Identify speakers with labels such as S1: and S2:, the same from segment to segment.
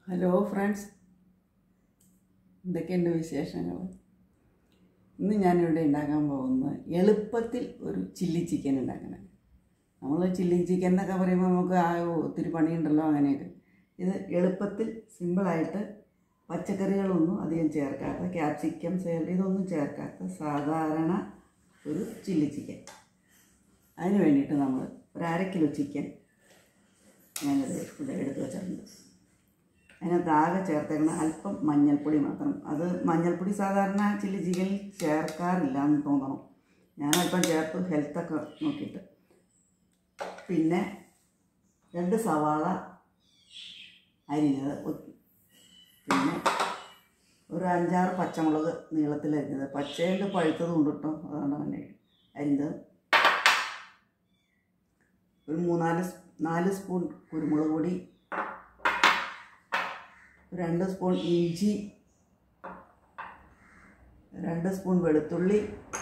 S1: hello friends എന്തൊക്കെയുണ്ട് വിശേഷങ്ങൾ ഇന്ന് ഞാനിവിടെ ഉണ്ടാക്കാൻ പോകുന്നത് എളുപ്പത്തിൽ ഒരു ചില്ലി ചിക്കൻ ഉണ്ടാക്കണം നമ്മൾ ചില്ലി ചിക്കൻ എന്നൊക്കെ പറയുമ്പോൾ നമുക്ക് ആ ഒത്തിരി പണിയുണ്ടല്ലോ അങ്ങനെയൊക്കെ ഇത് എളുപ്പത്തിൽ സിമ്പിളായിട്ട് പച്ചക്കറികളൊന്നും അധികം ചേർക്കാത്ത ക്യാപ്സിക്കം സേലറി ഇതൊന്നും ചേർക്കാത്ത സാധാരണ ഒരു ചില്ലി ചിക്കൻ അതിന് വേണ്ടിയിട്ട് നമ്മൾ ഒരു അര കിലോ ചിക്കൻ ഞാനത് ഇവിടെ എടുത്ത് വെച്ചിട്ടുണ്ട് അതിനകത്ത് ആകെ ചേർത്തേക്കുന്ന അല്പം മഞ്ഞൾപ്പൊടി മാത്രം അത് മഞ്ഞൾപ്പൊടി സാധാരണ ചില്ലി ചിക്കനിൽ ചേർക്കാറില്ല എന്ന് തോന്നണം ഞാൻ അല്പം ചേർത്ത് ഹെൽത്തൊക്കെ നോക്കിയിട്ട് പിന്നെ രണ്ട് സവാള അരിഞ്ഞത് ഒ- പിന്നെ ഒരു അഞ്ചാറ് പച്ചമുളക് നീളത്തിൽ അരിഞ്ഞത് പച്ചയുണ്ട് പഴുത്തത് കൊണ്ട് കേട്ടോ അതാണ് അങ്ങനെ അരിഞ്ഞത് ഒരു മൂന്നാല് സ്- നാല് സ്പൂൺ കുരുമുളക് പൊടി രണ്ട് സ്പൂൺ ഇഞ്ചി രണ്ട് സ്പൂൺ വെളുത്തുള്ളി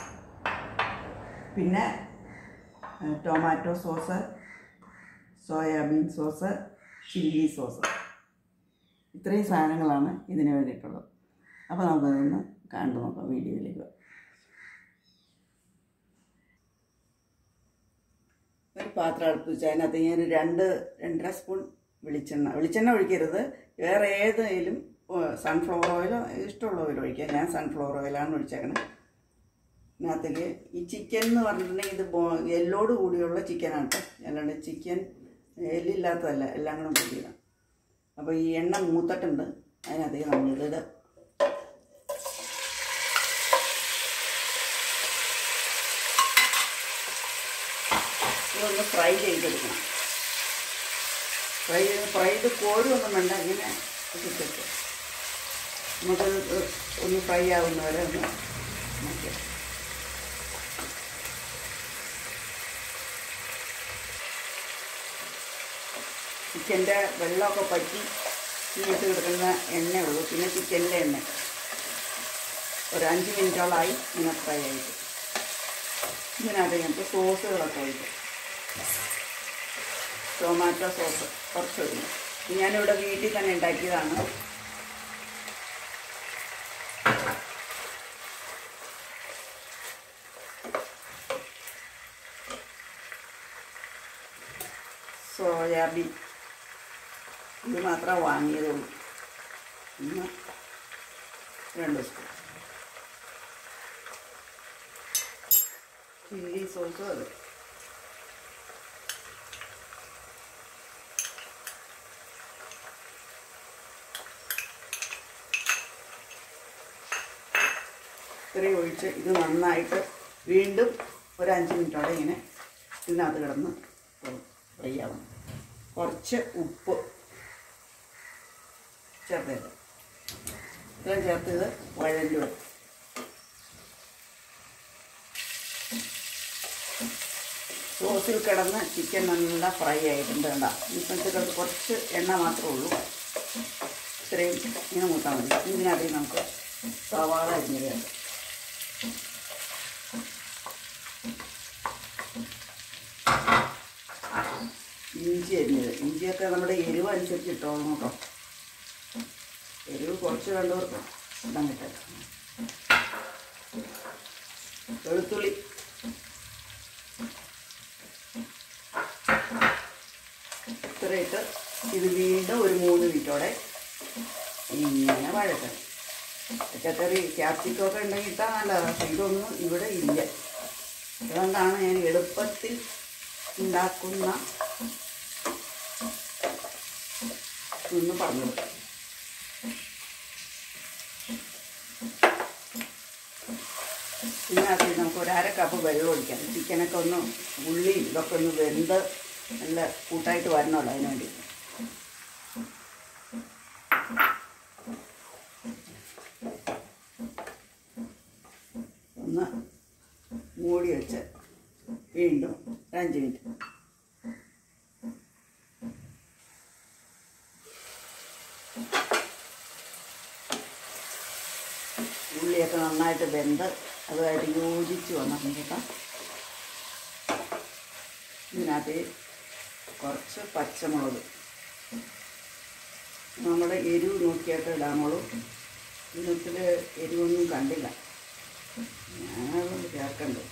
S1: പിന്നെ ഏഹ്, tomato sauce soyabean sauce chilli sauce ഇത്രയും സാധനങ്ങളാണ് ഇതിന് വേണ്ടിയിട്ടുള്ളത് അപ്പോൾ നമുക്കതൊന്ന് കണ്ടു നോക്കാം വീഡിയോയിലേക്ക് ഒരു പാത്രം അടുത്ത് വെച്ച് അതിനകത്ത് ഞാൻ ഒരു രണ്ട് രണ്ടര സ്പൂൺ വെളിച്ചെണ്ണ വെളിച്ചെണ്ണ ഒഴിക്കരുത് വേറെ ഏതെങ്കിലും സൺഫ്ലവർ ഓയിലോ ഇഷ്ടമുള്ള ഓയിൽ ഒഴിക്കാം ഞാൻ സൺഫ്ലവർ ഓയിലാണ് ഒഴിച്ചേക്കണത് ഇതിനകത്തേക്ക് ഈ ചിക്കൻ എന്ന് പറഞ്ഞിട്ടുണ്ടെങ്കിൽ ഇത് ബോ എല്ലോട് കൂടിയുള്ള ചിക്കനാണ് കേട്ടോ അല്ലാണ്ട് ചിക്കൻ എല്ലില്ലാത്തതല്ല എല്ലാം കൂടെ കൂടിയതാണ് അപ്പോൾ ഈ എണ്ണ മൂത്തിട്ടുണ്ട് അതിനകത്തേക്ക് നമ്മളിത് ഇതൊന്ന് ഫ്രൈ ചെയ്തെടുക്കണം ഫ്രൈ ചെയ്ത് ഫ്രൈ ചെയ്ത് കോരുമൊന്നും വേണ്ട ഇങ്ങനെ ഇട്ടിട്ട് നമുക്ക് ഒന്ന് ഫ്രൈ ആവുന്നവരെ ഒന്ന് നോക്കിയാൽ ചിക്കൻ്റെ വെള്ളമൊക്കെ പറ്റി ഇങ്ങോട്ട് കിടക്കുന്ന എണ്ണയുള്ളൂ പിന്നെ ചിക്കനിലെ എണ്ണ ഒരു അഞ്ച് മിനിറ്റോളമായി ഇങ്ങനെ ഫ്രൈ ആയിട്ട് ഇതിനകത്ത് ഞങ്ങൾക്ക് സോസുകളൊക്കെ ഒഴിക്കും ടൊമാറ്റോ സോസ് കുറച്ച് ഒഴിക്കും ഇത് ഞാനിവിടെ വീട്ടിൽ തന്നെ ഉണ്ടാക്കിയതാണ് സോയാബീൻ ഇത് മാത്രമേ വാങ്ങിയതുള്ളൂ ഇന്ന് രണ്ട് സ്പൂൺ ചില്ലി സോസും അത് ഇത്രയും ഒഴിച്ച് ഇത് നന്നായിട്ട് വീണ്ടും ഒരു അഞ്ച് മിനിറ്റോടെ ഇങ്ങനെ ഇതിനകത്ത് കിടന്ന് ഫ്രൈ ആവണം കുറച്ച് ഉപ്പ് ചേർത്തേക്ക് ഇത്രയും ചേർത്ത് ഇത് വഴഞ്ഞു വരും സോസിൽ കിടന്ന് ചിക്കൻ നല്ല ഫ്രൈ ആയിട്ടുണ്ട് കണ്ട ഇപ്പോഴത്തെ കിടന്ന് കുറച്ച് എണ്ണ മാത്രമേ ഉള്ളൂ ഇത്രയും ഇങ്ങനെ മൂത്താൽ മതി ഇതിനകത്ത് നമുക്ക് സവാള അരിഞ്ഞത് ചേർക്കാം ഇഞ്ചി അരിഞ്ഞത് ഇഞ്ചിയൊക്കെ നമ്മുടെ എരിവ് അനുസരിച്ച് ഇട്ടോളൂ കേട്ടോ എരിവ് കുറച്ച് വേണ്ടവർക്ക് ഇടാൻ കിട്ടില്ല വെളുത്തുള്ളി ഇത്രയിട്ട് ഇത് വീണ്ടും ഒരു മൂന്ന് മിനിറ്റോടെ ഇങ്ങനെ വഴക്കണം പച്ചക്കറി ക്യാപ്സിക്കമൊക്കെ ഉണ്ടെങ്കിൽ ഇട്ടാൽ നല്ലതാണ് പക്ഷെ ഇതൊന്നും ഇവിടെ ഇല്ല അതുകൊണ്ടാണ് ഞാൻ എളുപ്പത്തിൽ ഉണ്ടാക്കുന്ന എന്ന് പറഞ്ഞത് ഇതിനകത്ത് നമുക്ക് ഒരു അര കപ്പ് വെള്ളം ഒഴിക്കാം ചിക്കനൊക്കെ ഒന്ന് ഉള്ളി ഇതൊക്കെ ഒന്ന് വെന്ത് നല്ല കൂട്ടായിട്ട് വരണമല്ലോ അതിന് വേണ്ടി ഒന്ന് മൂടി വെച്ച് വീണ്ടും ഒരു അഞ്ച് മിനിറ്റ് ഉള്ളിയൊക്കെ നന്നായിട്ട് വെന്ത് അതുമായിട്ട് യോജിച്ച് വന്നിട്ടുണ്ട് ഇതിനകത്ത് കുറച്ച് പച്ചമുളക് നമ്മൾ എരിവ് നോക്കിയിട്ട് ഇടാമോളൂ ഇതിനത്തിൽ എരിവൊന്നും കണ്ടില്ല ഞാനത് ചേർക്കണ്ടേ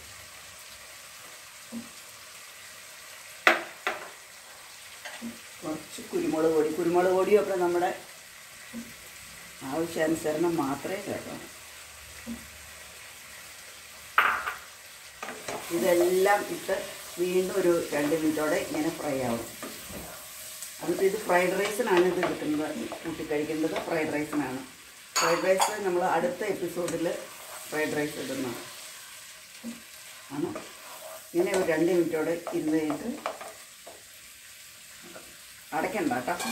S1: കുറച്ച് കുരുമുളക് പൊടി കുരുമുളക് പൊടിയൊക്കെ നമ്മുടെ ആവശ്യാനുസരണം മാത്രമേ ചേർക്കണം ഇതെല്ലാം ഇട്ട് വീണ്ടും ഒരു രണ്ട് മിനിറ്റോടെ ഇങ്ങനെ ഫ്രൈ ആവും എന്നിട്ട് ഇത് ഫ്രൈഡ് റൈസിനാണ് ഇത് കിട്ടുന്നത് കൂട്ടി കഴിക്കേണ്ടത് ഫ്രൈഡ് റൈസിനാണ് ഫ്രൈഡ് റൈസ് നമ്മൾ അടുത്ത എപ്പിസോഡിൽ ഫ്രൈഡ് റൈസ് ഇടുന്നതാണ് ആണ് ഇങ്ങനെ ഒരു രണ്ട് മിനിറ്റോടെ ഇരുന്ന് കഴിഞ്ഞിട്ട് അടയ്ക്കണ്ട കേട്ടോ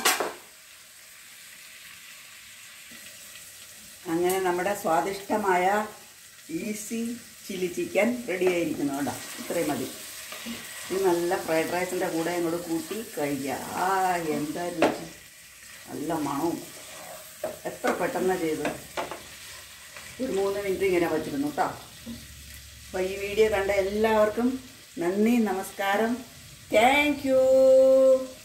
S1: അങ്ങനെ നമ്മുടെ സ്വാദിഷ്ടമായ ഈസി ചില്ലി ചിക്കൻ റെഡി ആയിരിക്കുന്നു കേട്ടോ ഇത്രയും മതി ഇത് നല്ല ഫ്രൈഡ് റൈസിൻ്റെ കൂടെ അങ്ങോട്ട് കൂട്ടി കഴിക്കുക ആ എന്താ രുചി നല്ല മണവും എത്ര പെട്ടെന്ന് ചെയ്തത് ഒരു മൂന്ന് മിനിറ്റ് ഇങ്ങനെ വച്ചിരുന്നു കേട്ടോ അപ്പോൾ ഈ വീഡിയോ കണ്ട എല്ലാവർക്കും നന്ദി നമസ്കാരം താങ്ക് യു